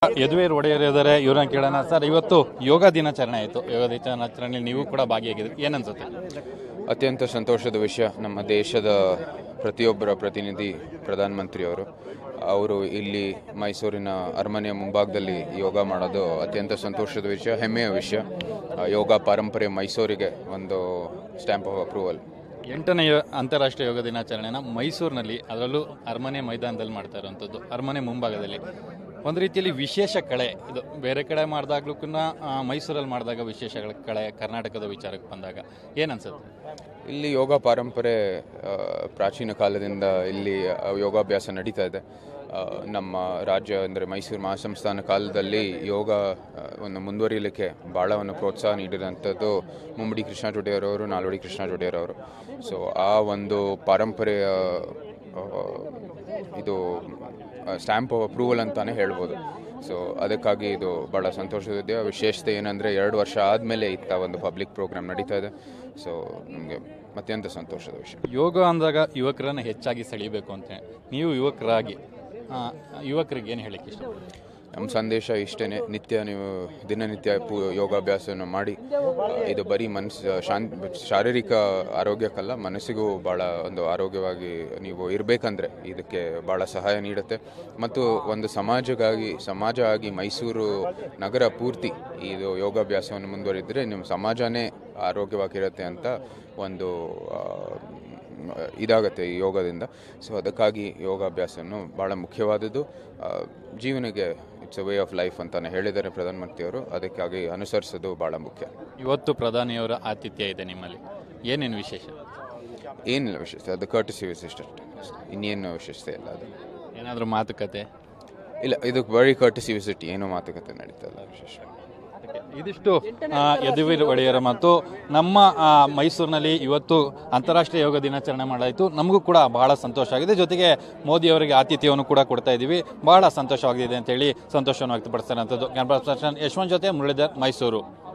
ಯದುವೀರ್ ಒಡೆಯರ್ ಇದ್ದಾರೆ ಇವ್ರನ್ನ ಕೇಳೋಣ ಸರ್ ಇವತ್ತು ಯೋಗ ದಿನಾಚರಣೆ ಆಯಿತು ಯೋಗ ದಿನಾಚರಣೆಯಲ್ಲಿ ನೀವು ಕೂಡ ಭಾಗಿಯಾಗಿದ್ರಿ ಏನನ್ಸುತ್ತೆ ಅತ್ಯಂತ ಸಂತೋಷದ ವಿಷಯ ನಮ್ಮ ದೇಶದ ಪ್ರತಿಯೊಬ್ಬರ ಪ್ರತಿನಿಧಿ ಪ್ರಧಾನಮಂತ್ರಿಯವರು ಅವರು ಇಲ್ಲಿ ಮೈಸೂರಿನ ಅರಮನೆಯ ಮುಂಭಾಗದಲ್ಲಿ ಯೋಗ ಮಾಡೋದು ಅತ್ಯಂತ ಸಂತೋಷದ ವಿಷಯ ಹೆಮ್ಮೆಯ ವಿಷಯ ಆ, ಯೋಗ ಪರಂಪರೆ ಮೈಸೂರಿಗೆ ಒಂದು ಸ್ಟ್ಯಾಂಪ್ ಆಫ್ ಅಪ್ರೂವಲ್ ಎಂಟನೇ ಯೋ- ಅಂತಾರಾಷ್ಟ್ರೀಯ ಯೋಗ ದಿನಾಚರಣೆನ ಮೈಸೂರಿನಲ್ಲಿ ಅದರಲ್ಲೂ ಅರಮನೆ ಮೈದಾನದಲ್ಲಿ ಮಾಡ್ತಾ ಇರುವಂಥದ್ದು ಅರಮನೆ ಮುಂಭಾಗದಲ್ಲಿ ಒಂದು ರೀತಿಯಲ್ಲಿ ವಿಶೇಷ ಕಳೆ ಇದು ಬೇರೆ ಕಡೆ ಮಾಡಿದಾಗ್ಲೂ ಮೈಸೂರಲ್ಲಿ ಮಾಡಿದಾಗ ವಿಶೇಷ ಕಳೆ ಕರ್ನಾಟಕದ ವಿಚಾರಕ್ಕೆ ಬಂದಾಗ ಏನನ್ಸುತ್ತೆ ಇಲ್ಲಿ ಯೋಗ ಪರಂಪರೆ ಆ, ಪ್ರಾಚೀನ ಕಾಲದಿಂದ ಇಲ್ಲಿ ಆ, ಯೋಗಾಭ್ಯಾಸ ನಡೀತಾ ಇದೆ ಆ, ನಮ್ಮ ರಾಜ್ಯ ಅಂದರೆ ಮೈಸೂರು ಮಹಾಸಂಸ್ಥಾನ ಕಾಲದಲ್ಲಿ ಯೋಗ ಆ, ಒಂದು ಮುಂದುವರಿಯಲಿಕ್ಕೆ ಭಾಳ ಒಂದು ಪ್ರೋತ್ಸಾಹ ನೀಡಿದಂಥದ್ದು ಮುಮ್ಮಡಿ ಕೃಷ್ಣ ಜೊಡೆಯರವರು ನಾಲ್ವಡಿ ಕೃಷ್ಣ ಜೊಡೆಯರವರು ಸೊ ಆ ಒಂದು ಪಾರಂಪರೆಯ ಆ, ಇದು ಸ್ಟ್ಯಾಂಪ್ ಆಫ್ ಅಪ್ರೂವಲ್ ಅಂತಾನೆ ಹೇಳ್ಬೋದು ಸೊ ಅದಕ್ಕಾಗಿ ಇದು ಭಾಳ ಸಂತೋಷದ ವಿಶೇಷತೆ ಏನಂದರೆ ಎರಡು ವರ್ಷ ಆದಮೇಲೆ ಇತ್ತ ಒಂದು ಪಬ್ಲಿಕ್ ಪ್ರೋಗ್ರಾಮ್ ನಡೀತಾ ಇದೆ ಸೊ ನಮಗೆ ಅತ್ಯಂತ ಸಂತೋಷದ ವಿಷಯ ಯೋಗ ಅಂದಾಗ ಯುವಕರನ್ನ ಹೆಚ್ಚಾಗಿ ಸೆಳಿಬೇಕು ಅಂತ ನೀವು ಯುವಕರಾಗಿ ಆ, ಯುವಕರಿಗೆ ಏನು ಹೇಳಕ್ಕೆ ಇಷ್ಟ ನಮ್ಮ ಸಂದೇಶ ಇಷ್ಟೇ ನಿತ್ಯ ನೀವು ದಿನನಿತ್ಯ ಪೂ ಯೋಗಾಭ್ಯಾಸವನ್ನು ಮಾಡಿ ಆ, ಇದು ಬರೀ ಮನಸ್ಸು ಶಾಂತ್ ಶಾರೀರಿಕ ಆರೋಗ್ಯಕ್ಕಲ್ಲ ಮನಸ್ಸಿಗೂ ಭಾಳ ಒಂದು ಆರೋಗ್ಯವಾಗಿ ನೀವು ಇರಬೇಕಂದ್ರೆ ಇದಕ್ಕೆ ಭಾಳ ಸಹಾಯ ನೀಡುತ್ತೆ ಮತ್ತು ಒಂದು ಸಮಾಜಕ್ಕಾಗಿ ಸಮಾಜ ಆಗಿ ಮೈಸೂರು ನಗರ ಪೂರ್ತಿ ಇದು ಯೋಗಾಭ್ಯಾಸವನ್ನು ಮುಂದುವರಿದರೆ ನಿಮ್ಮ ಸಮಾಜನೇ ಆರೋಗ್ಯವಾಗಿರುತ್ತೆ ಅಂತ ಒಂದು ಆ, ಇದಾಗತ್ತೆ ಈ ಯೋಗದಿಂದ ಸೊ ಅದಕ್ಕಾಗಿ ಯೋಗಾಭ್ಯಾಸವನ್ನು ಭಾಳ ಮುಖ್ಯವಾದದ್ದು ಆ, ಜೀವನಕ್ಕೆ it's a way of life ಅಂತಾನೆ ಹೇಳಿದ್ದಾರೆ ಪ್ರಧಾನಮಂತ್ರಿಯವರು ಅದಕ್ಕಾಗಿ ಅನುಸರಿಸೋದು ಭಾಳ ಮುಖ್ಯ ಇವತ್ತು ಪ್ರಧಾನಿಯವರ ಆತಿಥ್ಯ ಇದೆ ನಿಮ್ಮಲ್ಲಿ ಏನೇನು ವಿಶೇಷ ಏನಿಲ್ಲ ವಿಶೇಷತೆ ಅದು ಕರ್ಟಿಸಿ ವಿಶಿಷ್ಟ ಇನ್ನೇನು ವಿಶೇಷತೆ ಇಲ್ಲ ಅದು ಏನಾದರೂ ಮಾತುಕತೆ ಇಲ್ಲ ಇದು ಬರೀ ಕರ್ಟಿಸಿ ವಿಸಿಟ್ ಏನೂ ಮಾತುಕತೆ ನಡೀತಾ ಇಲ್ಲ ವಿಶೇಷ ಇದಿಷ್ಟು ಆ, ಯದುವೀರ್ ಒಡೆಯರ ಮತ್ತು ನಮ್ಮ ಆ, ಮೈಸೂರಿನಲ್ಲಿ ಇವತ್ತು ಅಂತಾರಾಷ್ಟ್ರೀಯ ಯೋಗ ದಿನಾಚರಣೆ ಮಾಡಾಯಿತು ನಮಗೂ ಕೂಡ ಬಹಳ ಸಂತೋಷ ಆಗಿದೆ ಜೊತೆಗೆ ಮೋದಿ ಅವರಿಗೆ ಆತಿಥ್ಯವನ್ನು ಕೂಡ ಕೊಡ್ತಾ ಇದ್ದೀವಿ ಬಹಳ ಸಂತೋಷವಾಗಿದೆ ಅಂತೇಳಿ ಸಂತೋಷವನ್ನು ವ್ಯಕ್ತಪಡಿಸ್ತಾರೆ ಯಶವಂತ್ ಜೊತೆ ಮುರಳೀಧರ್ ಮೈಸೂರು